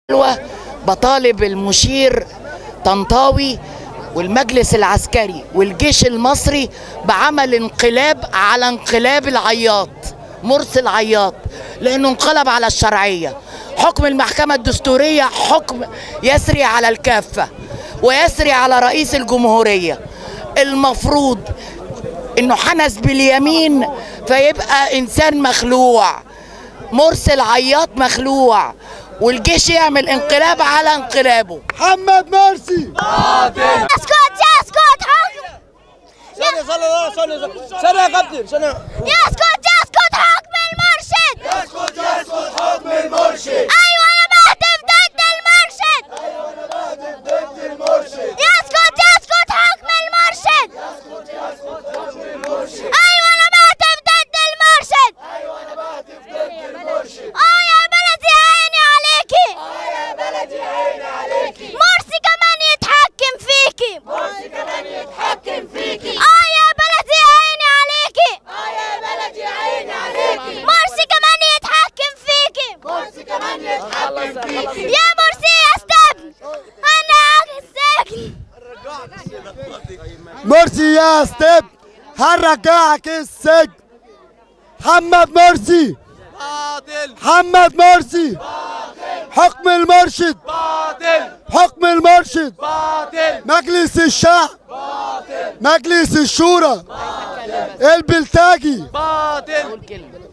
حلوة بطالب المشير طنطاوي والمجلس العسكري والجيش المصري بعمل انقلاب على انقلاب العياط مرسي العياط لانه انقلب على الشرعيه حكم المحكمه الدستوريه حكم يسري على الكافه ويسري على رئيس الجمهوريه المفروض انه حنس باليمين فيبقى انسان مخلوع مرسي العياط مخلوع والجيش يعمل انقلاب على انقلابه محمد مرسي اسكت اسكت حكم ثانية ثانية ثانية ثانية يا كابتن ثانية يسكت يسكت حكم المرشد يسكت يسكت حكم المرشد ايوه انا بهتف ضد المرشد ضد المرشد يسكت يسكت حكم المرشد ايوه انا بهتف ضد المرشد اه يا بلدي عيني عليكي يا بلدي عيني عليكي مرسي كمان يتحكم فيكي مرسي كمان يتحكم فيكي اه يا بلدي عيني عليكي اه يا بلدي عيني عليكي مرسي كمان يتحكم فيكي مرسي كمان يتحكم فيكي يا مرسي يا استبن انا عاجز السجن مرسي يا ستيب هنرجعك السجن محمد مرسي باطل محمد مرسي حكم المرشد باطل حكم المرشد باطل مجلس الشعب مجلس الشورى البلتاجي باطل كلمه